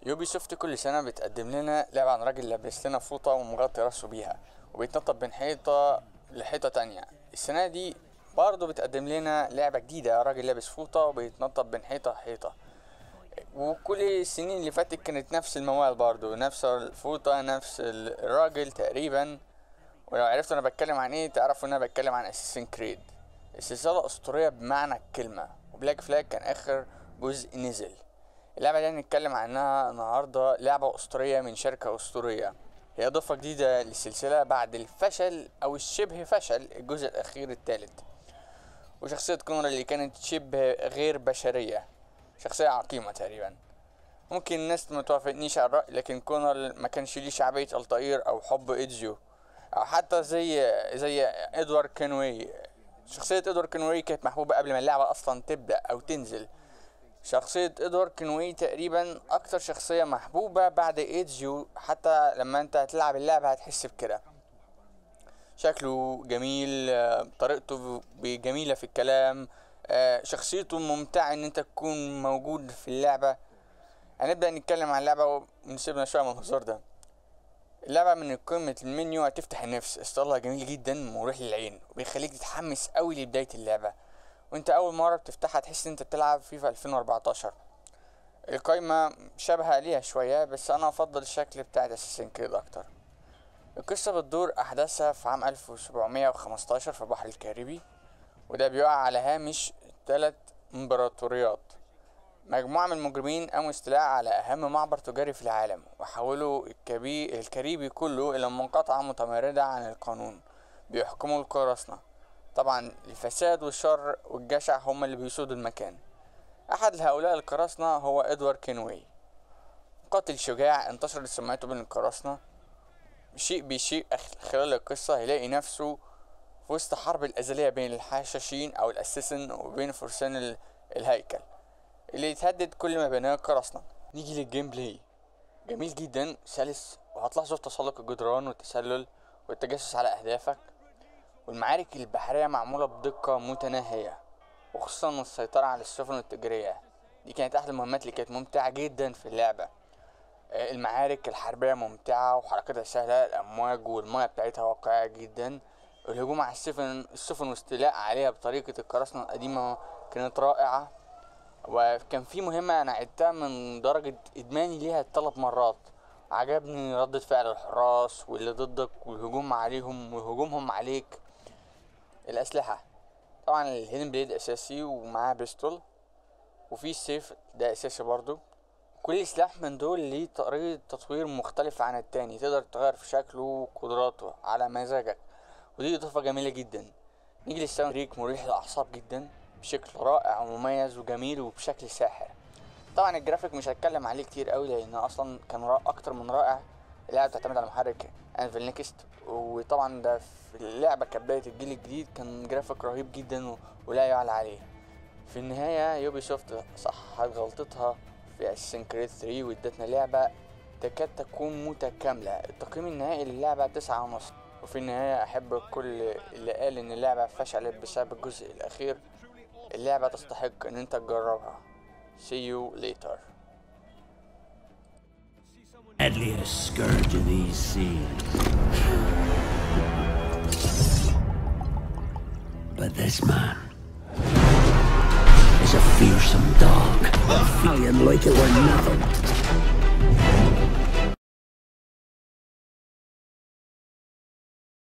يوبي سوفت كل سنة بتقدم لنا لعبة عن راجل لابس لنا فوطة ومغطي راسه بيها وبيتنطط بين حيطة لحيطة تانية السنة دي برضه بتقدم لنا لعبة جديدة راجل لابس فوطة وبيتنطط بين حيطة حيطة وكل السنين اللي فاتت كانت نفس الموال برضه نفس الفوطة نفس الراجل تقريبا ولو عرفتوا انا بتكلم عن ايه تعرفوا ان انا بتكلم عن اساسن كريد السلسلة اسطورية بمعنى الكلمة وبلاك فلاج كان اخر جزء نزل اللعبة اللي هنتكلم عنها النهاردة لعبة أسطورية من شركة أسطورية هي إضافة جديدة للسلسلة بعد الفشل أو الشبه فشل الجزء الأخير الثالث وشخصية كونر اللي كانت شبه غير بشرية شخصية عقيمة تقريبا ممكن الناس ما توافقنيش على الرأي لكن كونر ما كانش ليه شعبية الطائر أو حب إيدزيو أو حتى زي زي إدوارد كينوي شخصية إدوارد كينوي كانت محبوبة قبل ما اللعبة أصلا تبدأ أو تنزل شخصية إدوارد كنوي تقريبا أكتر شخصية محبوبة بعد إيدجيو حتى لما أنت هتلعب اللعبة هتحس بكده شكله جميل آه، طريقته جميلة في الكلام آه، شخصيته ممتعة إن أنت تكون موجود في اللعبة هنبدأ نتكلم عن اللعبة ونسيبنا شوية من الهزار ده اللعبة من قمة المنيو هتفتح النفس استطلاع جميل جدا مريح للعين وبيخليك تتحمس قوي لبداية اللعبة وانت اول مرة بتفتحها تحس ان انت بتلعب فيفا 2014 القايمة شبه ليها شوية بس انا افضل الشكل بتاع اساسن كريد اكتر القصة بتدور احداثها في عام 1715 في البحر الكاريبي وده بيقع على هامش ثلاث امبراطوريات مجموعة من المجرمين قاموا استيلاء على أهم معبر تجاري في العالم وحولوا الكبي... الكاريبي كله إلى منقطعة متمردة عن القانون بيحكموا القراصنة طبعا الفساد والشر والجشع هما اللي بيسودوا المكان أحد هؤلاء القراصنة هو إدوارد كينوي قاتل شجاع انتشرت سمعته بين القراصنة شيء بشيء أخ- خلال القصة هيلاقي نفسه في وسط حرب الأزلية بين الحشاشين أو الأساسن وبين فرسان ال- الهيكل اللي يتهدد كل ما بينها القراصنة نيجي للجيم بلاي جميل جدا سلس وهتلاحظوا تسلق الجدران والتسلل والتجسس على أهدافك والمعارك البحرية معمولة بدقة متناهية وخصوصا السيطرة على السفن التجارية دي كانت أحد المهمات اللي كانت ممتعة جدا في اللعبة آه، المعارك الحربية ممتعة وحركتها سهلة الأمواج والمياه بتاعتها واقعية جدا الهجوم على السفن السفن واستيلاء عليها بطريقة القراصنة القديمة كانت رائعة وكان في مهمة أنا عدتها من درجة إدماني ليها ثلاث مرات عجبني ردة فعل الحراس واللي ضدك والهجوم عليهم وهجومهم عليك الأسلحة طبعا الهيدن بليد أساسي ومعاه بيستول وفي السيف ده أساسي برضو كل سلاح من دول ليه طريقة تطوير مختلفة عن التاني تقدر تغير في شكله وقدراته على مزاجك ودي إضافة جميلة جدا نيجي للساوند تريك مريح للأعصاب جدا بشكل رائع ومميز وجميل وبشكل ساحر طبعا الجرافيك مش هتكلم عليه كتير قوي لان اصلا كان رائع اكتر من رائع اللعبه بتعتمد على محرك انفيل نيكست وطبعا ده في اللعبه كبدايه الجيل الجديد كان جرافيك رهيب جدا و- ولا يعلى عليه في النهايه يوبي سوفت صحت غلطتها في اساسن كريد 3 وادتنا لعبه تكاد تكون متكامله التقييم النهائي للعبه تسعة ونص وفي النهاية أحب كل اللي قال إن اللعبة فشلت بسبب الجزء الأخير اللعبة تستحق إن أنت تجربها See you later deadliest scourge of these seas. But this man is a fearsome dog. Valiant like it were nothing.